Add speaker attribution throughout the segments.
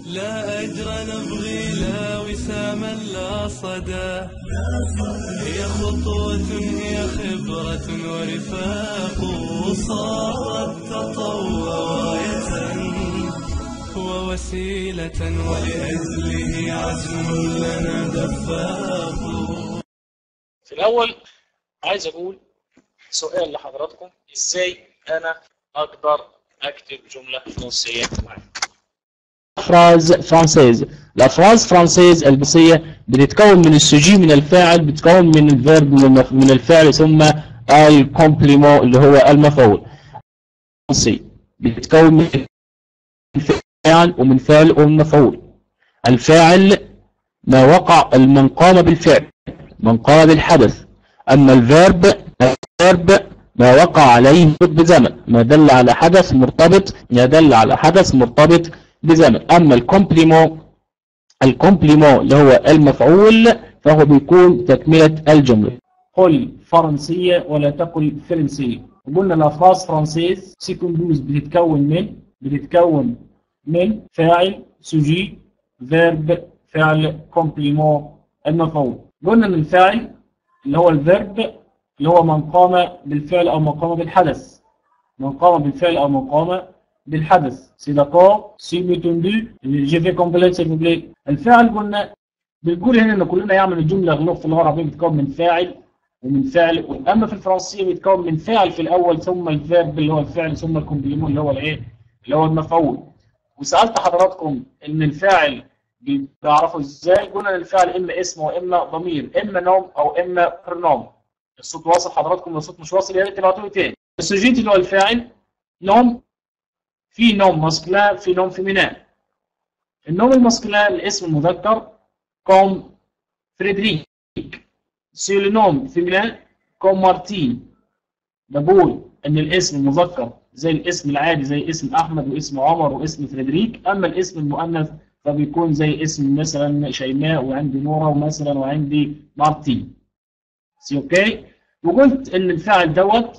Speaker 1: لا أجر نبغي لا وساما لا صدى هي خطوة هي خبرة ورفاق صارت تطوع راية ووسيلة ولأجله عزم لنا دفاق
Speaker 2: في الأول عايز أقول سؤال لحضراتكم إزاي أنا أقدر أكتب جملة فرنسية معايا
Speaker 3: فراز فرانسيز الافراز فرانسيز البسية بتتكون من السجي من الفاعل بتتكون من الفيرب من المف- من الفعل ثم الكومبليمون اللي هو المفعول فرنسي بتتكون من الفاعل ومن فعل ومن مفعول الفاعل ما وقع من قام بالفعل من قام بالحدث أما الفيرب الفيرب ما وقع عليه بزمن ما دل على حدث مرتبط ما دل على حدث مرتبط بزمن أما الكومبليمون الكومبليمون اللي هو المفعول فهو بيكون تكملة الجملة قل فرنسية ولا تقل فرنسية قلنا الأفراز فرنسيز سيكوندوز بتتكون من بتتكون من فاعل سوجي فيرب فعل كومبليمون المفعول قلنا ان الفاعل اللي هو الفيرب اللي هو من قام بالفعل او من قام بالحدث من قام بالفعل او من قام بالحدث سي داكور سي ميتوندو جي في كومبليت سيل فو بلاي الفاعل قلنا بنقول هنا ان كلنا يعمل الجمله غلوف في اللغه العربيه بتتكون من فاعل ومن فعل اما في الفرنسيه بيتكون من فاعل في الاول ثم الفيرب اللي هو الفعل ثم الكومبليمون اللي هو الايه اللي هو المفعول وسالت حضراتكم ان الفاعل بتعرفوا ازاي قلنا ان الفعل اما اسم واما ضمير اما نوم او اما برنوم الصوت واصل حضراتكم لو الصوت مش واصل يا ريت تبعتوا لي تاني السجيت اللي هو الفاعل نوم في نوم ماسكلان في نوم فيمينان النوم الماسكلان الاسم المذكر كوم فريدريك سي لو نوم فيمينان كوم مارتين بقول ان الاسم المذكر زي الاسم العادي زي اسم احمد واسم عمر واسم فريدريك اما الاسم المؤنث فبيكون زي اسم مثلا شيماء وعندي نورة ومثلا وعندي مارتين سي اوكي وقلت ان الفاعل دوت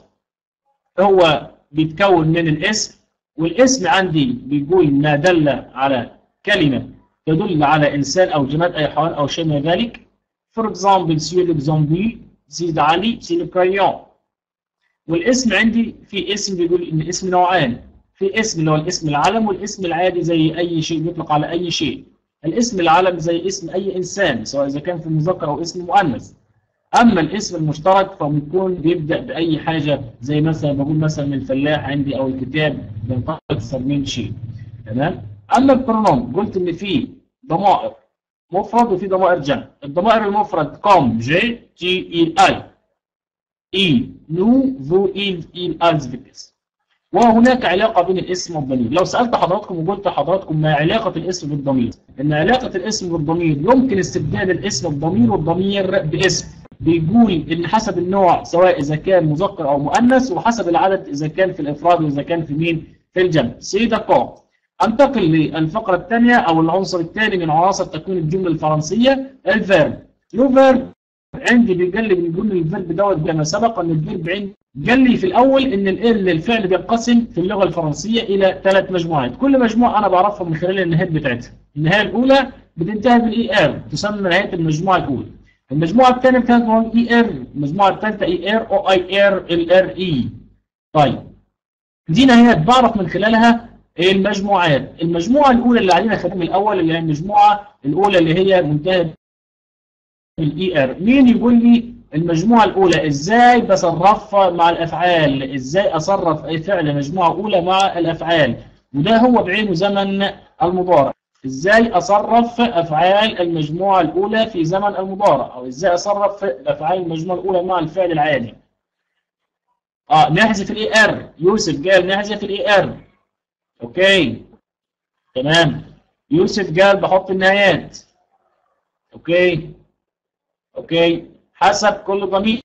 Speaker 3: هو بيتكون من الاسم والاسم عندي بيقول ما دل على كلمة تدل على إنسان أو جماد أي حيوان أو شيء من ذلك for example سي l'exemple زيد علي سي الكريون والاسم عندي في اسم بيقول إن اسم نوعان في اسم اللي هو الاسم العلم والاسم العادي زي أي شيء يطلق على أي شيء الاسم العلم زي اسم أي إنسان سواء إذا كان في مذكر أو اسم مؤنث أما الاسم المشترك فبيكون بيبدأ بأي حاجة زي مثلا بقول مثلا الفلاح عندي أو الكتاب بينطلق أكثر من شيء تمام أما البرونوم قلت إن في ضمائر مفرد وفي ضمائر جمع الضمائر المفرد كوم جي جي إل أي إي نو فو إل إل ألز فيكس وهناك علاقة بين الاسم والضمير لو سألت حضراتكم وقلت لحضراتكم ما علاقة الاسم بالضمير إن علاقة الاسم بالضمير يمكن استبدال الاسم بالضمير والضمير باسم بيقول ان حسب النوع سواء اذا كان مذكر او مؤنث وحسب العدد اذا كان في الافراد واذا كان في مين في الجمع سي داكور انتقل للفقره الثانيه او العنصر الثاني من عناصر تكوين الجمله الفرنسيه الفيرب لو فيرب عندي بيقول لي بيقول لي الفيرب دوت كما سبق ان الفيرب عندي قال لي في الاول ان ال- الفعل بينقسم في اللغه الفرنسيه الى ثلاث مجموعات كل مجموعه انا بعرفها من خلال النهايات بتاعتها النهايه الاولى بتنتهي بالاي ار تسمى نهايه المجموعه الاولى المجموعة الثانية بتاعت اي ار المجموعة الثالثة اي ار او اي ار ال ار اي طيب دي نهايات بعرف من خلالها المجموعات المجموعة الأولى اللي علينا خدمة الأول اللي هي المجموعة الأولى اللي هي منتهى بالاي ار مين يقول لي المجموعة الأولى إزاي بصرفها مع الأفعال إزاي أصرف أي فعل مجموعة أولى مع الأفعال وده هو بعينه زمن المضارع ازاي اصرف افعال المجموعه الاولى في زمن المضارع او ازاي اصرف افعال المجموعه الاولى مع الفعل العادي اه نحذف الاي ار يوسف قال نحذف الاي ار اوكي تمام يوسف قال بحط النهايات اوكي اوكي حسب كل ضمير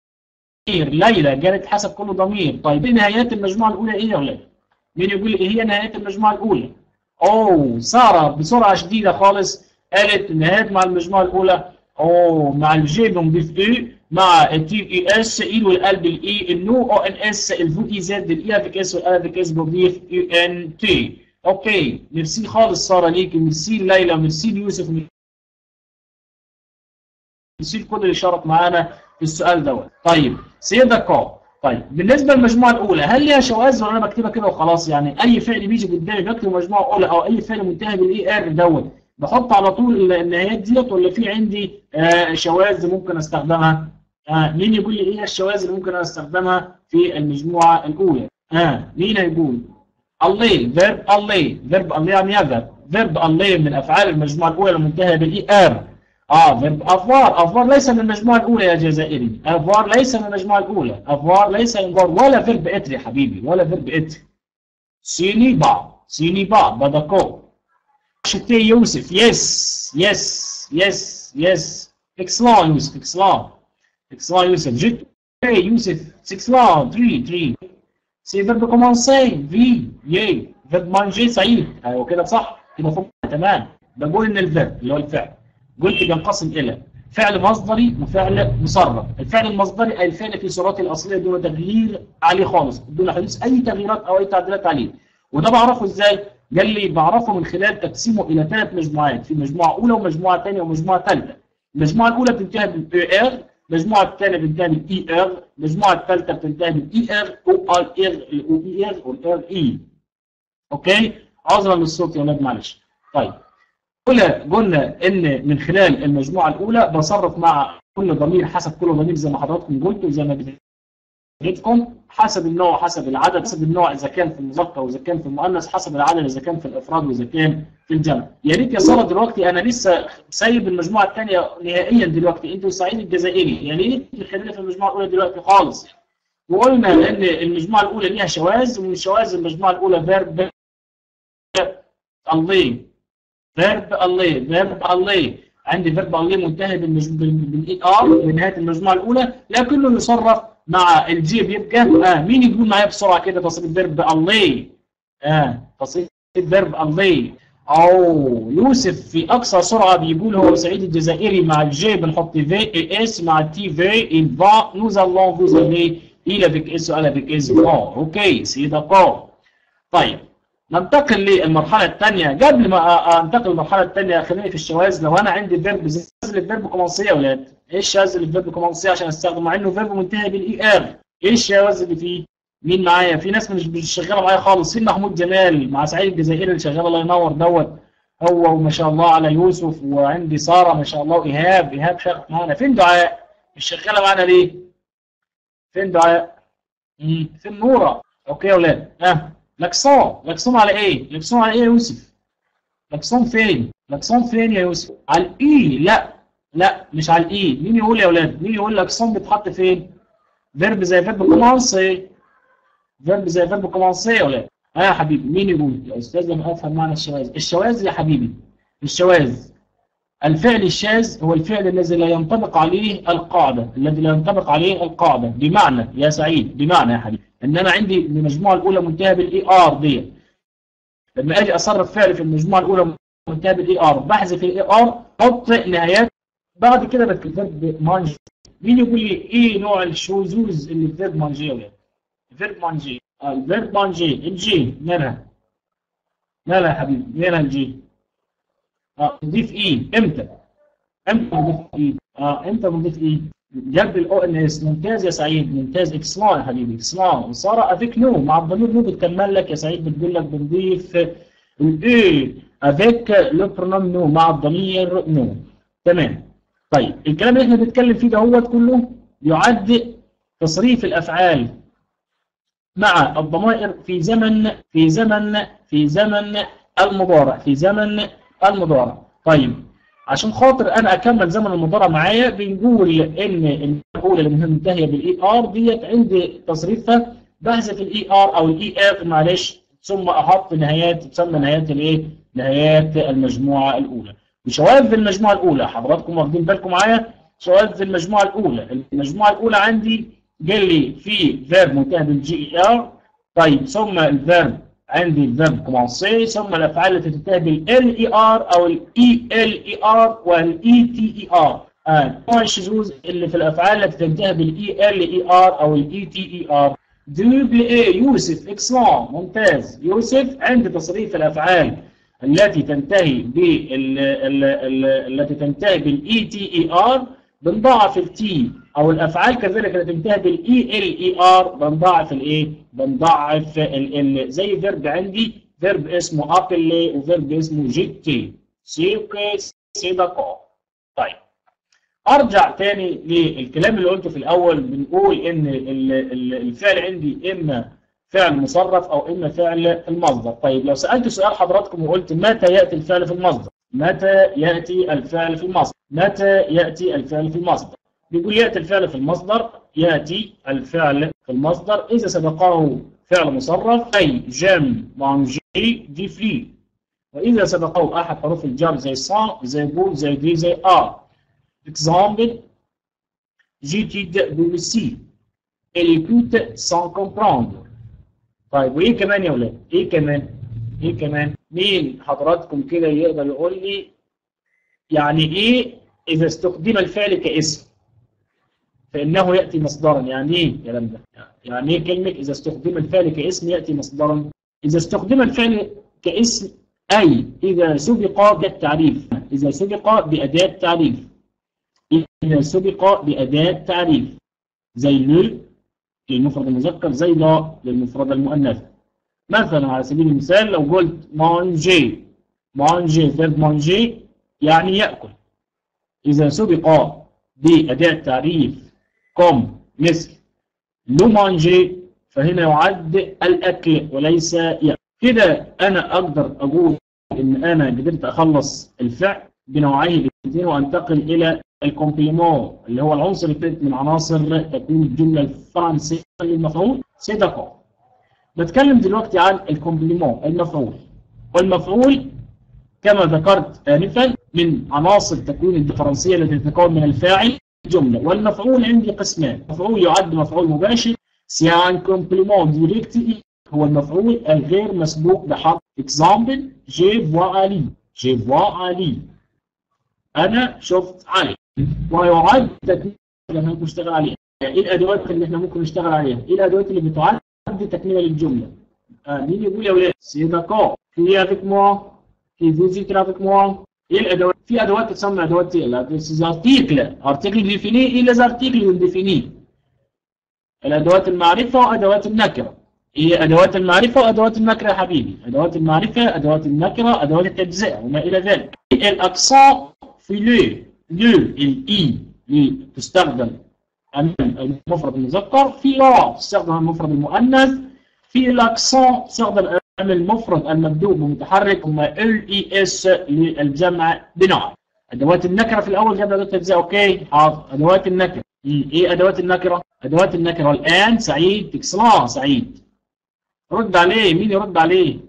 Speaker 3: ليلى قالت حسب كل ضمير طيب ايه نهايات المجموعه الاولى ايه يا ولاد مين يقول لي ايه هي نهايات المجموعه الاولى اوه ساره بسرعه شديده خالص قالت نهاية مع المجموعه الاولى اوه مع الجي بنضيف اي مع تي اي اس اي والقلب الاي النو او ان اس الفو اي زد الاي افيك اس والال افيك اس بنضيف اي ان تي اوكي ميرسي خالص ساره ليك ميرسي ليلى ميرسي ليوسف ميرسي لكل اللي شارك معانا في السؤال دوت طيب سيدا كو طيب بالنسبه للمجموعه الاولى هل ليها شواذ ولا انا بكتبها كده وخلاص يعني اي فعل بيجي قدامي بكتب مجموعه اولى او اي فعل منتهي بالاي ار دوت بحط على طول النهايات ديت ولا في عندي آه شواذ ممكن استخدمها آه مين يقول لي ايه الشواذ اللي ممكن استخدمها في المجموعه الاولى آه مين هيقول الله فيرب الله فيرب الله يعني يذهب فيرب الله من افعال المجموعه الاولى المنتهيه بالاي ار اه فيرب افوار افوار ليس من المجموعه الاولى يا جزائري افوار ليس من المجموعه الاولى افوار ليس من افوار ولا فيرب اتر يا حبيبي ولا فيرب اتر سيني با سيني با بدكو شتي يوسف يس يس يس يس اكسلان يوسف اكسلان اكسلان يوسف جيت يوسف اكسلان 3 3 سي فيرب كومونسي في يي فيرب مانجي سعيد ايوه كده صح كده فوق تمام بقول ان الفيرب اللي هو الفعل قلت بينقسم الى فعل مصدري وفعل مصرف الفعل المصدري اي الفعل في صورته الاصليه دون تغيير عليه خالص دون حدوث اي تغييرات او اي تعديلات عليه وده بعرفه ازاي قال لي بعرفه من خلال تقسيمه الى ثلاث مجموعات في مجموعه اولى ومجموعه ثانيه ومجموعه ثالثه المجموعه الاولى بتنتهي بالاي ار المجموعه الثانيه بتنتهي بالاي ار المجموعه الثالثه بتنتهي بالاي ار او ار ار الاو اي ار والار اي اوكي عذرا للصوت يا ولاد معلش طيب قلنا قلنا ان من خلال المجموعه الاولى بصرف مع كل ضمير حسب كل ضمير زي ما حضراتكم قلتوا زي ما بديتكم حسب النوع حسب العدد حسب النوع اذا كان في المذكر واذا كان في المؤنث حسب العدد اذا كان في الافراد واذا كان في الجمع يا ريت يا ساره دلوقتي انا لسه سايب المجموعه الثانيه نهائيا دلوقتي انتوا الصعيد الجزائري يا ريت تخلينا في المجموعه الاولى دلوقتي خالص وقلنا ان المجموعه الاولى ليها شواذ ومن شواذ المجموعه الاولى فيرب الله فيرب الله فيرب الله عندي فيرب الله منتهي بالاي ار بنهايه المجموعه الاولى لكنه يصرف مع الجي بيبقى اه مين يقول معايا بسرعه كده تصريف فيرب الله اه تصريف فيرب الله او يوسف في اقصى سرعه بيقول هو سعيد الجزائري مع الجي بنحط في اي اس مع التي في il va nous allons vous aller il avec اس ولا avec اس bon اوكي سي d'accord طيب ننتقل للمرحلة الثانية قبل ما انتقل للمرحلة الثانية خليني في الشواذ لو انا عندي فيرب زي الفيرب كومنسيه يا ولاد ايه الشاذ اللي في الفيرب كومنسيه عشان استخدمه مع انه فيرب منتهي بالاي ار ايه الشواذ اللي فيه مين معايا في ناس مش مش شغاله معايا خالص في محمود جمال مع سعيد الجزائري اللي شغال الله ينور دوت هو وما شاء الله على يوسف وعندي ساره ما شاء الله ايهاب ايهاب شغال معانا فين دعاء مش شغاله معانا ليه فين دعاء امم فين نوره اوكي يا ولاد ها أه. لكسون لكسون على ايه لكسون على ايه يا يوسف لكسون فين لكسون فين يا يوسف على الاي لا لا مش على الاي مين يقول يا اولاد مين يقول لكسون بيتحط فين فيرب زي فيرب كومانسي فيرب زي فيرب كومانسي يا اولاد اه يا حبيبي مين يقول يا استاذ لما افهم معنى الشواذ الشواذ يا حبيبي الشواذ الفعل الشاذ هو الفعل الذي لا ينطبق عليه القاعدة الذي لا ينطبق عليه القاعدة بمعنى يا سعيد بمعنى يا حبيبي ان انا عندي المجموعة الاولى منتهى بالاي ار دي لما اجي اصرف فعل في المجموعة الاولى منتهى بالاي ار بحذف الاي ار احط نهايات بعد كده بكتب فيرب مانجي مين يقول لي ايه نوع الشذوذ اللي في فيرب مانجي ولا فيرب مانجي اه الفيرب مانجي الجي مالها مالها يا حبيبي مالها الجي اه نضيف ايه امتى امتى نضيف ايه اه امتى نضيف ايه جنب الاو ان اس ممتاز يا سعيد ممتاز اكسلان يا حبيبي اكسلان وساره افيك نو مع الضمير نو بتكمل لك يا سعيد بتقول لك بنضيف الاي افيك لو برونوم نو مع الضمير نو تمام طيب الكلام اللي احنا بنتكلم فيه ده هو كله يعد تصريف الافعال مع الضمائر في زمن في زمن في زمن المضارع في زمن المضارع طيب عشان خاطر انا اكمل زمن المضارع معايا بنقول ان الاولى اللي منتهيه بالاي ار ديت عندي تصريفها بحذف الاي ار او الاي اف معلش ثم احط نهايات تسمى نهايات الايه نهايات المجموعه الاولى وشواذ المجموعه الاولى حضراتكم واخدين بالكم معايا شواذ المجموعه الاولى المجموعه الاولى عندي قال لي في فيرب منتهي بالجي اي ار طيب ثم الفيرب عندي الفيرب كومانسي ثم الافعال التي تنتهي بالال اي ار او الاي ال اي ار والاي تي اي ار نوع الشذوذ اللي في الافعال التي تنتهي بالاي ال اي ار او الاي تي اي ار دوبل اي يوسف اكسلون ممتاز يوسف عند تصريف الافعال التي تنتهي بال ال- ال- التي تنتهي بالاي تي اي ار بنضاعف التي او الافعال كذلك التي تنتهي بالاي ال اي ار بنضاعف الايه بنضاعف ال ال زي فيرب عندي فيرب اسمه ابلي وفيرب اسمه جيتي سي اوكي سي داكور طيب ارجع تاني للكلام اللي قلته في الاول بنقول ان ال- ال- الفعل عندي اما فعل مصرف او اما فعل المصدر طيب لو سالت سؤال حضراتكم وقلت متى ياتي الفعل في المصدر متى ياتي الفعل في المصدر متى ياتي الفعل في المصدر بيقول ياتي الفعل في المصدر ياتي الفعل في المصدر اذا سبقه فعل مصرف اي جيم مانجي دي فلي واذا سبقه احد حروف الجر زي سان زي بو زي دي زي ار Exemple, j'étudie BBC. Elle écoute sans comprendre. طيب وايه كمان يا ولاد؟ ايه كمان؟ ايه كمان؟ مين حضراتكم كده يقدر يقول لي يعني ايه اذا استخدم الفعل كاسم؟ فانه ياتي مصدرا، يعني ايه الكلام ده؟ يعني ايه كلمه اذا استخدم الفعل كاسم ياتي مصدرا؟ اذا استخدم الفعل كاسم اي اذا سبق بالتعريف، اذا سبق باداه تعريف. إذا سبق بأداة تعريف زي لو للمفرد المذكر زي لا للمفرد المؤنث مثلا على سبيل المثال لو قلت مانجي مانجي فيرب مانجي يعني يأكل إذا سبق بأداة تعريف كوم مثل لو مانجي فهنا يعد الأكل وليس يأكل كده أنا أقدر أقول إن أنا قدرت أخلص الفعل بنوعيه الاثنين وأنتقل إلى الكومبليمون اللي هو العنصر الثالث من عناصر تكوين الجمله الفرنسيه للمفعول سي داكور بتكلم دلوقتي عن الكومبليمون المفعول والمفعول كما ذكرت انفا من عناصر تكوين الديفرنسيه التي تتكون من الفاعل جمله والمفعول عندي قسمان مفعول يعد مفعول مباشر سي ان كومبليمون ديريكت هو المفعول الغير مسبوق بحرف اكزامبل جي فوا علي جي فوا علي انا شفت علي ويعد تكميل اللي احنا ممكن نشتغل عليها ايه الادوات اللي احنا ممكن نشتغل عليها ايه الادوات اللي بتعد تكمله للجمله آه مين يقول يا ولاد سي داكور في افيك موا في فيزيتر افيك موا ايه الادوات في ادوات تسمى ادوات ارتيكل ارتيكل ديفيني ايه لازم ارتيكل ديفيني الادوات المعرفه وادوات النكره ايه ادوات المعرفه وادوات النكره يا حبيبي ادوات المعرفه ادوات النكره ادوات التجزئه وما الى ذلك الاقسام في لو لو الاي تستخدم امام المفرد المذكر في لا تستخدم المفرد المؤنث في الاكسون تستخدم امام المفرد المبدوء بمتحرك هما ال اي اس للجمع بنوع ادوات النكره في الاول قبل ادوات التجزئه اوكي حاضر ادوات النكره ايه ادوات النكره ادوات النكره الان سعيد تكسلان سعيد رد عليه مين يرد عليه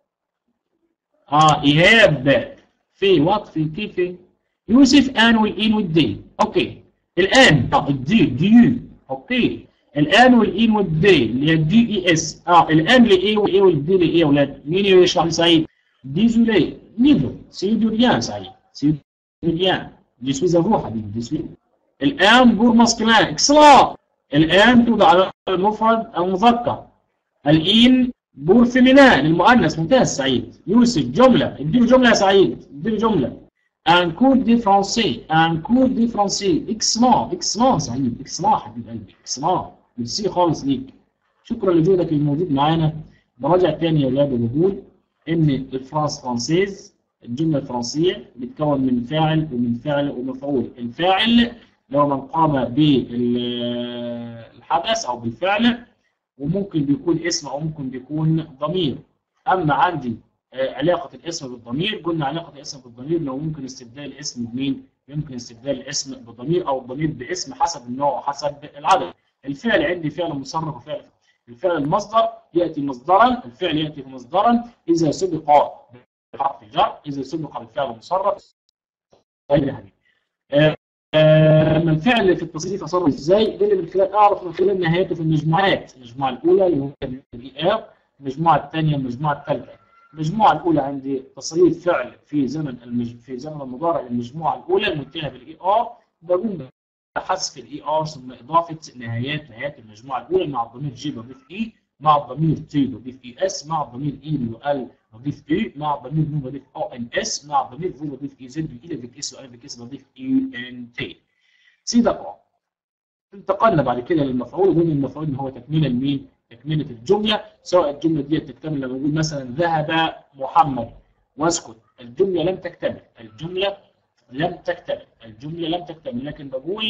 Speaker 3: اه ايهاب في وات في كيف يوسف ان والان والدي اوكي الان اه الدي دي اوكي الان والان والدي اللي هي الدي اي اس اه الان لايه وايه والدي لايه يا اولاد مين يشرح لسعيد ديزولي نيفو سي دو ريان سعيد سي دو ريان دي سوي افو حبيبي دي سوي الان بور ماسكلان اكسلا الان توضع على المفرد المذكر الإين بور فيمينان المؤنث ممتاز سعيد يوسف جملة اديله جملة يا سعيد اديله جملة ان كور دي فرونسي ان كور دي فرونسي اكسلون اكسلون سعيد اكسلون حبيب قلبي اكسلون ميرسي خالص ليك شكرا لجهدك الموجود معانا براجع تاني يا ولاد وبقول ان الفرانس فرانسيز الجملة الفرنسية بتتكون من فاعل ومن فعل ومفعول الفاعل لو من قام بالحدث او بالفعل وممكن بيكون اسم او ممكن بيكون ضمير اما عندي علاقه الاسم بالضمير قلنا علاقه الاسم بالضمير لو ممكن استبدال الاسم بمين يمكن استبدال الاسم بضمير او الضمير باسم حسب النوع وحسب العدد الفعل عندي فعل مصرف وفعل الفعل المصدر ياتي مصدرا الفعل ياتي مصدرا اذا سبق بحرف الجر اذا سبق بالفعل المصرف طيب يا حبيبي اما الفعل في التصريف اصرف ازاي ده اللي من خلال اعرف من خلال نهايته في المجموعات المجموعه الاولى اللي هو الاي ار المجموعه الثانيه المجموعه الثالثه المجموعه الاولى عندي تصريف فعل في زمن المج... في زمن المضارع للمجموعه الاولى المنتهى بالاي ار بقوم حذف الاي ار ثم اضافه نهايات نهايات المجموعه الاولى مع الضمير جي بضيف اي مع الضمير تي بضيف اي اس مع الضمير اي وال بضيف اي مع الضمير نو بضيف او ان اس مع الضمير فو بضيف اي زد واي لفيك اس والفيك اس بضيف اي ان تي سي داكور انتقلنا بعد كده للمفعول وقلنا المفعول ان هو تكمله لمين؟ تكمله الجمله سواء الجمله دي تكتمل لما نقول مثلا ذهب محمد واسكت الجمله لم تكتمل الجمله لم تكتمل الجمله لم تكتمل لكن بقول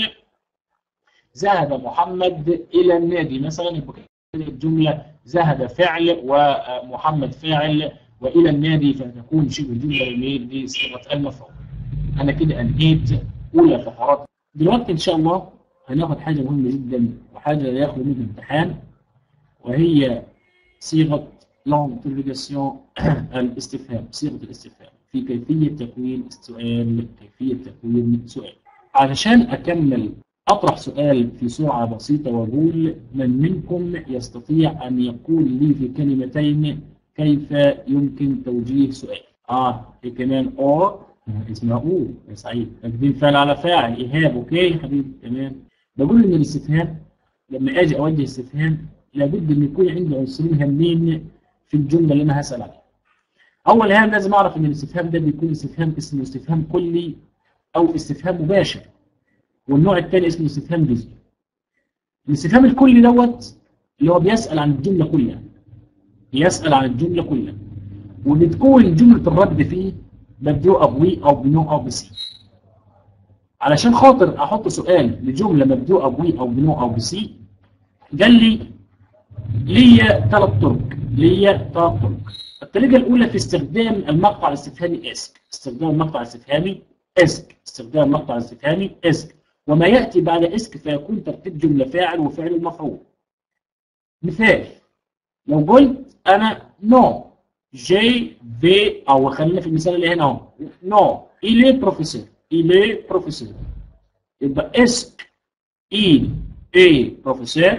Speaker 3: ذهب محمد الى النادي مثلا يبقى كده الجمله ذهب فعل ومحمد فاعل والى النادي فتكون شبه جمله لصيغه المفعول انا كده انهيت اولى فقرات دلوقتي ان شاء الله هناخد حاجه مهمه جدا وحاجه لا يخلو منها امتحان وهي صيغه لانترفيجاسيون الاستفهام صيغه الاستفهام في كيفيه تكوين السؤال كيفيه تكوين سؤال علشان اكمل اطرح سؤال في سرعه بسيطه واقول من منكم يستطيع ان يقول لي في كلمتين كيف يمكن توجيه سؤال اه في كمان او اسمها او يا سعيد تقديم فعل على فاعل ايهاب اوكي يا حبيبي تمام بقول ان الاستفهام لما اجي اوجه استفهام لابد ان يكون عندي عنصرين هامين في الجمله اللي انا هسال عليها. اول هام لازم اعرف ان الاستفهام ده بيكون استفهام اسمه استفهام كلي او استفهام مباشر. والنوع الثاني اسمه استفهام جزئي. الاستفهام الكلي دوت اللي هو بيسال عن الجمله كلها. بيسال عن الجمله كلها. وبتكون جمله الرد فيه مبدوءه بوي او بنو او بسي. علشان خاطر احط سؤال لجمله مبدوءه بوي او بنو او بسي قال لي ليا ثلاث طرق ليا ثلاث طرق الطريقه الاولى في استخدام المقطع الاستفهامي اسك استخدام المقطع الاستفهامي اسك استخدام المقطع الاستفهامي اسك وما ياتي بعد اسك فيكون ترتيب جمله فاعل وفعل المفعول مثال لو قلت انا نو جي في او خلينا في المثال اللي هنا اهو نو il est professeur il est professeur يبقى اسك il est professeur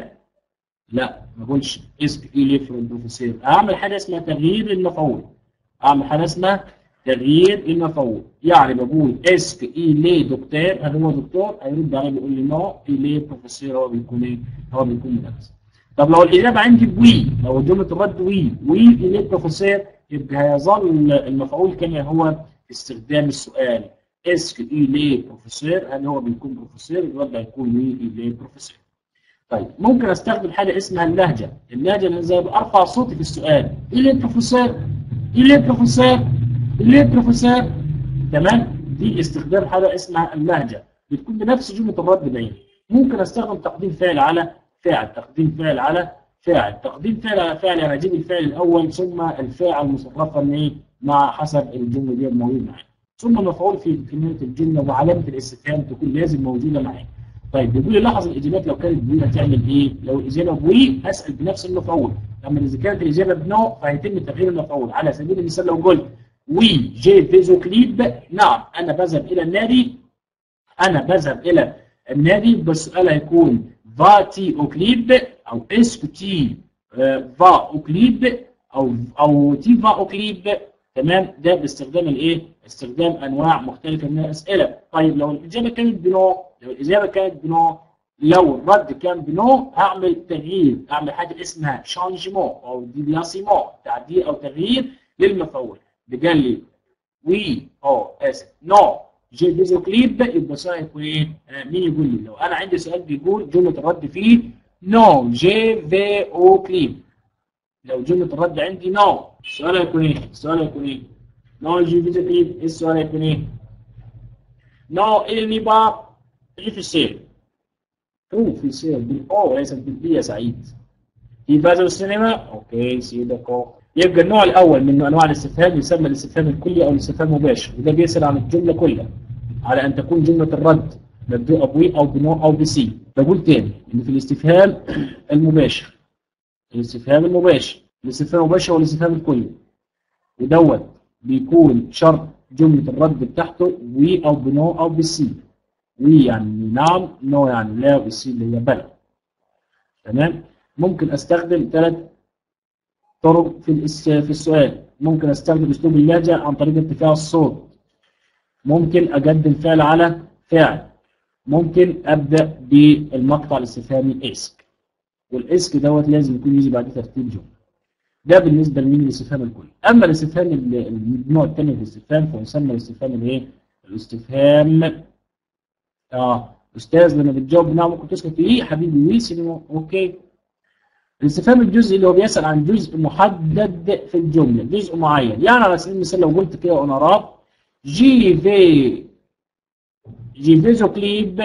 Speaker 3: لا ما اقولش اسك il est professeur اعمل حاجه اسمها تغيير المفعول اعمل حاجه اسمها تغيير المفعول يعني بقول اسك il est دكتور هل هو دكتور هيرد علي بيقول لي نو il est professeur هو بيكون ايه هو بيكون مدرس طب لو الاجابه عندي بوي لو جمله الرد وي وي il est professeur يبقى هيظل المفعول كما هو استخدام السؤال اسك إليه بروفيسور هل هو بيكون بروفيسور الرد هيكون وي إليه بروفيسور طيب ممكن استخدم حاجه اسمها اللهجه اللهجه اللي زي ارفع صوتي في السؤال إليه بروفيسور إليه بروفيسور إليه بروفيسور تمام دي استخدام حاجه اسمها اللهجه بتكون بنفس جمله الرد بعين ممكن استخدم تقديم فعل على فاعل تقديم فعل على فاعل تقديم فعل على فاعل يعني اجيب الفعل الاول ثم الفاعل مصرفا ايه مع حسب الجمله دي الموجوده معايا ثم مفعول في كلمه الجمله وعلامه الاستفهام تكون لازم موجوده معايا طيب بيقول لي لاحظ الاجابات لو كانت بوي هتعمل ايه لو الاجابه بوي هسال بنفس المفعول اما اذا كانت الاجابه بنو فهيتم تغيير المفعول على سبيل المثال لو قلت وي جي فيزو كليب نعم انا بذهب الى النادي انا بذهب الى النادي بس السؤال هيكون فاتي او كليب او اسكو تي فا او كليب او او تي فا او كليب تمام ده باستخدام الايه استخدام انواع مختلفه من الاسئله طيب لو الاجابه كانت بنو لو الاجابه كانت بنو لو الرد كان بنو هعمل تغيير اعمل حاجه اسمها شانجمون او ديبلاسيمون تعديل او تغيير للمفعول قال لي وي او اسف نو جي فيزو كليب يبقى السؤال هيكون ايه؟ مين يقول لي؟ لو انا عندي سؤال بيقول جمله الرد فيه نو جي في او كليب لو جمله الرد عندي نو السؤال هيكون ايه؟ السؤال هيكون ايه؟ نو جي فيزو كليب السؤال هيكون ايه؟ نو il n'y pas difficile difficile بالاو ليست بالبي يا سعيد في فاز السينما اوكي سي داكور يبقى النوع الاول من انواع الاستفهام يسمى الاستفهام الكلي او الاستفهام المباشر وده بيسال عن الجمله كلها على ان تكون جمله الرد مبدوءه بوي او بنو او بسي بقول تاني ان في الاستفهام المباشر الاستفهام المباشر الاستفهام المباشر هو الاستفهام الكلي ودوت بيكون شرط جمله الرد بتاعته وي او بنو او بسي وي يعني نعم نو يعني لا والسي اللي هي بلى تمام ممكن استخدم ثلاث طرق في في السؤال ممكن استخدم اسلوب اللهجه عن طريق ارتفاع الصوت ممكن اقدم فعل على فاعل ممكن ابدا بالمقطع الاستفهامي اسك والاسك دوت لازم يكون يجي بعد ترتيب جمله ده بالنسبه لمين الاستفهام الكلي اما الاستفهام ال- النوع الثاني من الاستفهام فيسمى الاستفهام الايه الاستفهام اه استاذ لما بتجاوب نعم ممكن تسكت ايه حبيبي وي سينما اوكي الاستفهام الجزئي اللي هو بيسال عن جزء محدد في الجمله جزء معين يعني على سبيل المثال لو قلت كده انا راب جي في جي في au clip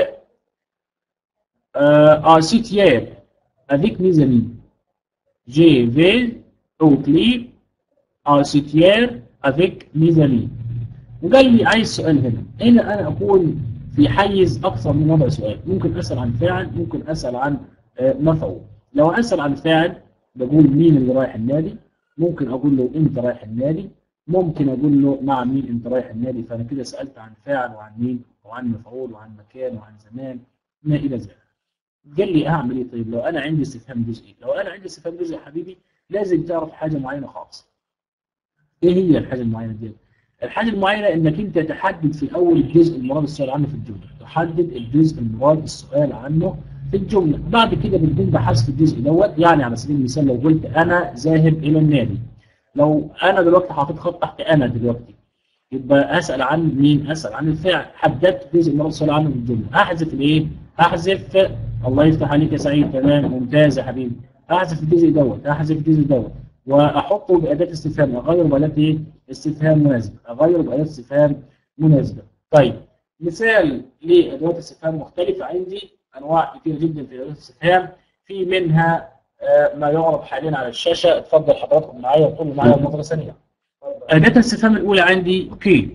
Speaker 3: euh, à Citière avec mes amis. Je vais au clip à Citière avec mes amis. وقال لي عايز سؤال هنا هنا انا اكون في حيز اكثر من وضع سؤال ممكن اسال عن فاعل ممكن اسال عن آه، مفعول لو اسال عن فاعل بقول مين اللي رايح النادي ممكن اقول له انت رايح النادي ممكن اقول له مع مين انت رايح النادي فانا كده سالت عن فاعل وعن مين وعن مفعول وعن مكان وعن زمان ما الى ذلك قال لي اعمل ايه طيب لو انا عندي استفهام جزئي لو انا عندي استفهام جزئي يا حبيبي لازم تعرف حاجه معينه خالص ايه هي الحاجه المعينه دي الحاجه المعينه انك انت تحدد في اول الجزء المراد السؤال عنه في الجمله تحدد الجزء المراد السؤال عنه في الجمله بعد كده بتكون بحثت الجزء دوت يعني على سبيل المثال لو قلت انا ذاهب الى النادي لو انا دلوقتي حاطط خط تحت انا دلوقتي يبقى اسال عن مين اسال عن الفعل حددت جزء المراد السؤال عنه في الجمله احذف الايه احذف الله يفتح عليك يا سعيد تمام ممتاز يا حبيبي احذف الجزء دوت احذف الجزء دوت واحطه باداه استفهام اغير باداه ايه استفهام مناسبه اغير باداه استفهام مناسبه طيب مثال لادوات استفهام مختلفه عندي انواع كثيره جدا في ادوات الاستفهام في منها آه، ما يعرض حاليا على الشاشه اتفضل حضراتكم معايا وطلوا معايا نظره ثانيه اداه الاستفهام الاولى عندي كي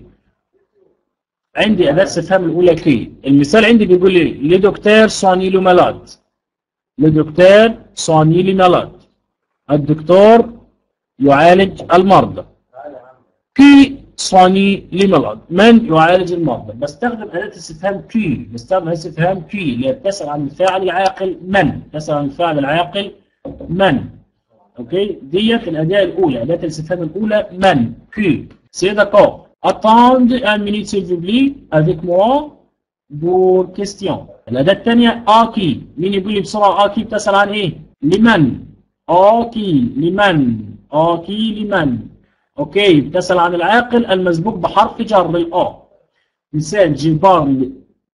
Speaker 3: عندي اداه الاستفهام الاولى كي المثال عندي بيقول لي لي دكتور سوني لو مالاد لي دكتور سوني لي مالاد الدكتور يعالج المرضى كي صاني لمرض من يعالج المرضى بستخدم أداة استفهام كي بستخدم أداة استفهام كي اللي بتسأل عن الفاعل العاقل من تسأل عن الفاعل العاقل من اوكي ديت الأداة الأولى أداة الاستفهام الأولى من كي سي d'accord attendez un minute s'il vous plaît avec moi pour question الأداة الثانية آكي مين يقول لي بسرعة آكي بتسأل عن إيه لمن آكي لمن آكي لمن اوكي بتسأل عن العاقل المسبوق بحرف جر الآ مثال جيبارل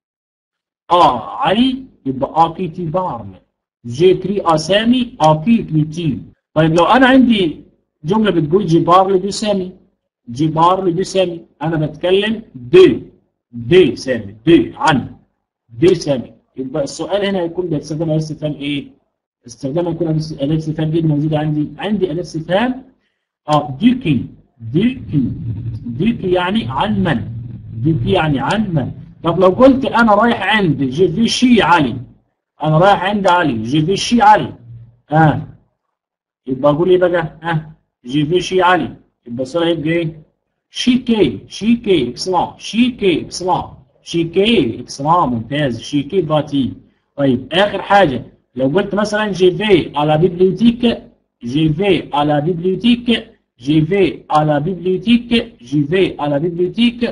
Speaker 3: آ علي يبقى آكي تيبارل جيكري أسامي آكي كريتي طيب لو أنا عندي جملة بتقول جيبارل دي سامي جيبارل دي سامي أنا بتكلم دي دي سامي دي عن دي سامي يبقى السؤال هنا هيكون بيستخدم أداة استفهام إيه؟ استخدام يكون أداة استفهام دي موجودة عندي عندي أداة استفهام اه ديكي ديكي ديكي يعني عن من ديكي يعني عن من طب لو قلت انا رايح عند جي في شي علي انا رايح عند علي جي في شي علي اه يبقى اقول ايه بقى اه جي في شي علي يبقى السؤال هيبقى ايه شي كي شي كي اكسلان شي كي اكسلان شي كي اكسلان ممتاز شي كي باتي طيب اخر حاجه لو قلت مثلا جي في على بيبليوتيك je vais à la bibliothèque, je vais à la bibliothèque, je vais à la bibliothèque,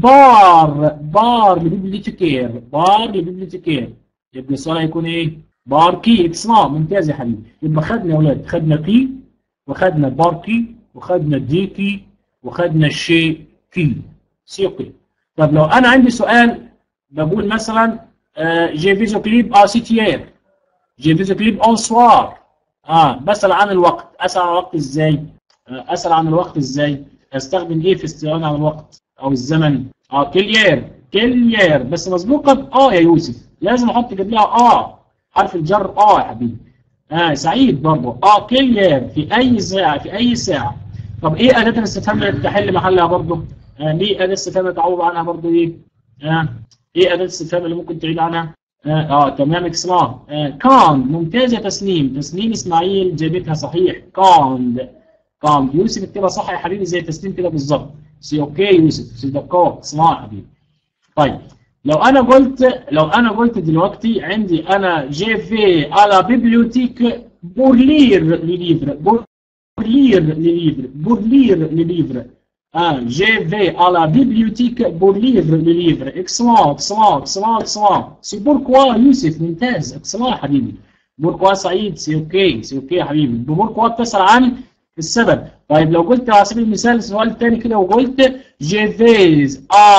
Speaker 3: بار بار لبيبليوتيكير بار لبيبليوتيكير يبقى السؤال هيكون ايه؟ بار كي اكسلا ممتاز يا حبيبي يبقى خدنا يا اولاد خدنا كي وخدنا بار كي وخدنا دي كي وخدنا شي كي سيقي طب لو انا عندي سؤال بقول مثلا جي فيزو كليب ا سيتيير جي فيزو كليب اون سوار اه بسأل عن الوقت اسأل عن الوقت ازاي آه، اسأل عن الوقت ازاي استخدم ايه في استئذان عن الوقت او الزمن اه كليير كليير بس مسبوقة اه يا يوسف لازم احط قبلها اه حرف الجر اه يا حبيبي اه سعيد برضه اه كليير في اي ساعة في اي ساعة طب ايه اداة الاستفهام اللي تحل محلها برضه آه ليه اداة الاستفهام اللي تعوض عنها برضه ايه آه ايه اداة الاستفهام اللي ممكن تعيد عنها اه, آه تمام اكسلان آه كان ممتاز يا تسنيم تسنيم اسماعيل جابتها صحيح كان كان يوسف اكتبها صح يا حبيبي زي تسنيم كده بالظبط سي اوكي يوسف سي دكار اسمع يا حبيبي طيب لو انا قلت لو انا قلت دلوقتي عندي انا جي في على بيبليوتيك بور لير لي ليفر بور لير لي ليفر بور لير لي ليفر Ah, je vais à la bibliothèque pour lire le livre. Excellent, excellent, excellent, excellent. C'est pourquoi Youssef ممتاز. Excellent يا حبيبي. pourquoi سعيد سي اوكي سي اوكي يا حبيبي. pourquoi بتسأل عن السبب. طيب لو قلت على سبيل المثال السؤال الثاني كده وقلت je vais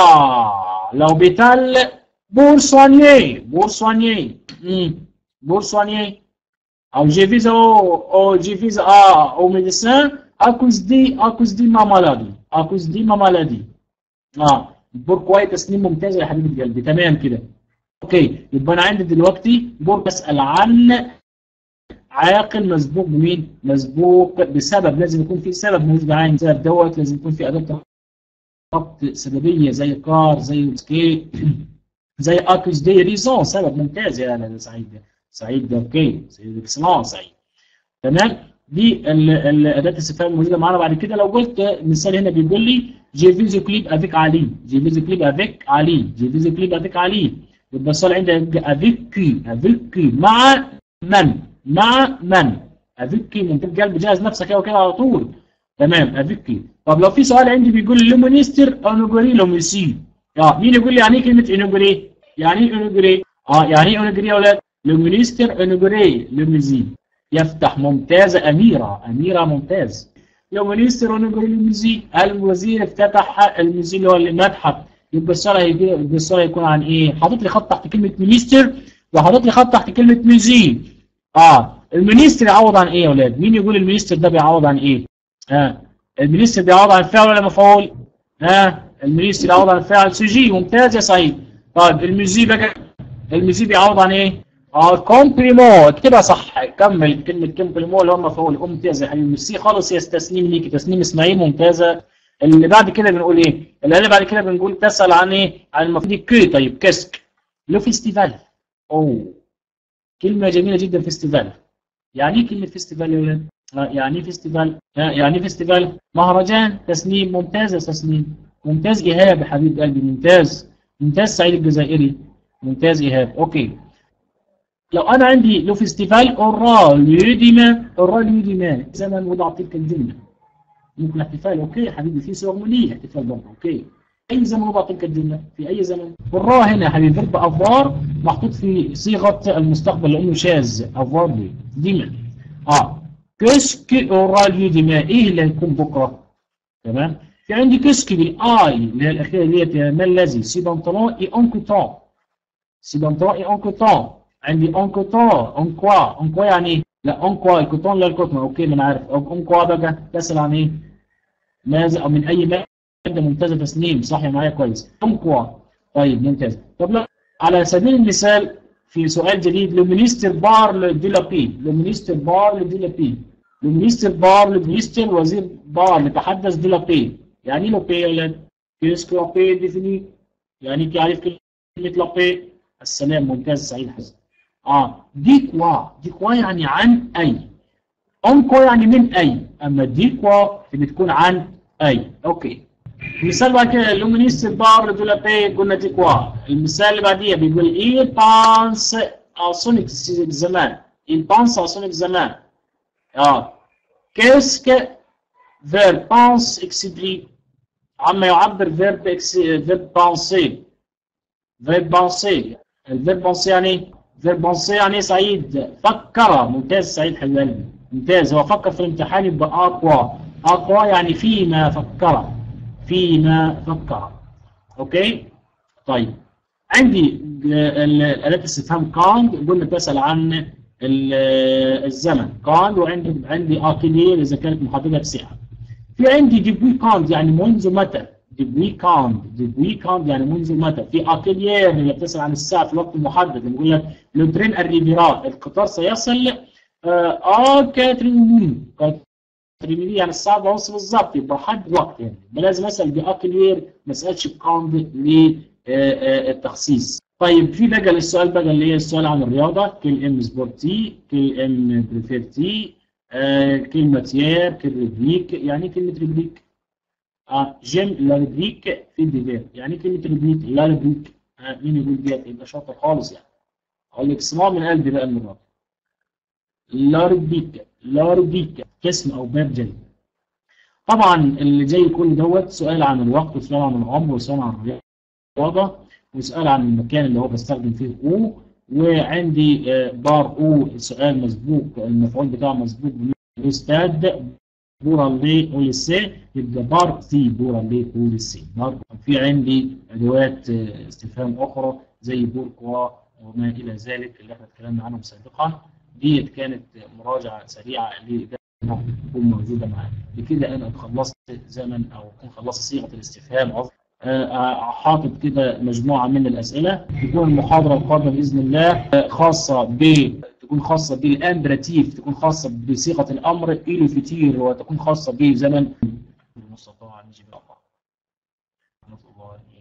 Speaker 3: à l'hôpital pour soigner. pour soigner. Hmm. pour soigner. أو je vais au, au je vais à, au médecin à cause de à cause de ma maladie. à cause de ma maladie. اه بوركواي تسليم ممتاز يا حبيبي قلبي تمام كده اوكي يبقى انا عندي دلوقتي بور بسال عن عاقل مسبوق بمين؟ مسبوق بسبب لازم يكون في سبب موجود عين سبب دوت لازم يكون في اداه ربط سببيه زي كار زي سكيت زي اكوز دي ريزون سبب ممتاز يا انا سعيد سعيد ده اوكي سعيد اكسلون سعيد تمام دي الاداه الاستفهام الموجوده معانا بعد كده لو قلت مثال هنا بيقول لي جي فيزو كليب افيك علي جي فيزو كليب افيك علي جي فيزو كليب افيك علي يبقى السؤال عندي افيك كي افيك كي مع من مع من افيك كي انت قلب جاهز نفسك كده وكده على طول تمام افيك كي طب لو في سؤال عندي بيقول لي مونستر انوجري لو ميسي اه مين يقول لي يعني ايه كلمه انوجري يعني ايه انوجري اه يعني ايه انوجري يا اولاد لومينستر انوجري لوميزي يفتح ممتازة أميرة أميرة ممتاز لو مينستر ونقول المزي الوزير افتتح المزي اللي هو المتحف يبقى السؤال هيجي يبقى السؤال هيكون عن ايه؟ حاطط لي خط تحت كلمة مينستر وحاطط لي خط تحت كلمة مزي اه المينستر يعوض عن ايه يا ولاد؟ مين يقول المينستر ده بيعوض عن ايه؟ اه المينستر بيعوض عن فعل ولا مفعول؟ اه المينستر يعوض عن فعل سجي ممتاز يا سعيد طيب المزي بقى المزي بيعوض عن ايه؟ اه كومبليمو اكتبها صح كمل كلمة كومبليمو اللي هو مفعول ممتازة يا حبيبي ميرسي خالص يا تسنيم ليكي تسنيم اسماعيل ممتازة اللي بعد كده بنقول ايه؟ اللي بعد كده بنقول تسأل عن ايه؟ عن المفروض كي طيب كسك لو فيستيفال اوه كلمة جميلة جدا فيستيفال يعني ايه كلمة فيستيفال يا ولاد؟ يعني ايه فيستيفال؟ يعني ايه فيستيفال؟ مهرجان تسنيم ممتاز يا تسنيم ممتاز ايهاب يا حبيب قلبي ممتاز ممتاز سعيد الجزائري ممتاز ايهاب اوكي لو انا عندي لو فيستيفال اورا ليوديما اورا ليوديما زمن وضع تلك الجمله ممكن احتفال اوكي يا حبيبي في سيرموني احتفال برضه اوكي اي زمن وضع تلك الجمله في اي زمن والرا هنا يا حبيبي فيرب افوار محطوط في صيغه المستقبل لانه شاذ افوار دي ديما اه كسك اورا ليوديما ايه اللي هيكون بكره تمام في عندي كسك بالاي اللي هي الاخيره ديت ما الذي سي بانتالون اي انكوتون سي بانتالون اي انكوتون عندي اون كوتون اون كوا اون كوا يعني ايه؟ لا اون كوا الكوتون لا الكوتون اوكي ما انا عارف اون كوا بقى تسال عن ايه؟ ماذا او من اي ماده ممتازه تسنيم صح معايا كويس اون كوا طيب ممتاز طب لا على سبيل المثال في سؤال جديد لو مينستر بار دي لا بي لو مينستر بار دي لا بي لو مينستر بار لو مينستر وزير بار يتحدث دي لا بي يعني ايه لا بي يا ولاد؟ كيسكو لا بي ديفيني يعني تعرف كلمه لا بي السلام ممتاز سعيد حسن اه دي كوا دي كوا يعني عن اي اون كوا يعني من اي اما دي كوا بتكون عن اي اوكي المثال بعد كده لومينيستر بار دو لا بي قلنا دي كوا المثال اللي بعديه بيقول ايه بانس ا سونيك زمان il pense à son examen اه qu'est-ce que verbe pense explique عما يعبر verbe verbe penser verbe penser الفيرب penser يعني فيرب penser يعني سعيد فكر ممتاز سعيد حبيب قلبي ممتاز هو فكر في الامتحان يبقى اقوى اقوى يعني فيما فكر فيما فكر اوكي طيب عندي الات استفهام كاند قلنا تسال عن الزمن كاند وعندي عندي اكيلير اذا كانت محدده بسعه في عندي ديبوي كاند يعني منذ متى ديبوي كاند ديبوي كاند يعني منذ متى في اكيلير اللي بتسال عن الساعه في الوقت المحدد بنقول لك لو ترين الريفيرا القطار سيصل اه كاترين كاترين يعني الساعه ونص بالظبط يبقى حد وقت يعني لازم اسال باكيلير ما اسالش بكاند للتخصيص طيب في بقى السؤال بقى اللي هي السؤال عن الرياضه كل ام سبورتي كل ام بريفيرتي آه كلمه يير كل ريبليك يعني كلمه ريبليك اه جيم لا ريبليك في ديفير يعني كلمه ريبليك لا ريبليك آه مين يقول ديت يبقى شاطر خالص يعني اقول لك اسمها من قلبي بقى المره لا ريبليك لا ريبليك اسم او باب جاي طبعا اللي زي كل دوت سؤال عن الوقت وسؤال عن العمر وسؤال عن الرياضه وسؤال عن المكان اللي هو بستخدم فيه او وعندي آه، بار او سؤال مسبوق المفعول بتاعه مسبوق بالاستاد بورا لي اوليسي يبقى بار سي بورا لي اوليسي برضه في عندي ادوات آه، استفهام اخرى زي بوركوا وما الى ذلك اللي احنا اتكلمنا عنهم سابقا ديت كانت مراجعه سريعه لإجابة تكون موجوده معانا بكده انا خلصت زمن او اكون خلصت صيغه الاستفهام عفوا آه، حاطط كده مجموعه من الاسئله تكون المحاضره القادمه باذن الله آه، خاصه ب تكون خاصه بالامبراتيف تكون خاصه بصيغه الامر الى فتير وتكون خاصه بزمن المستطاع نجيب الله نسال الله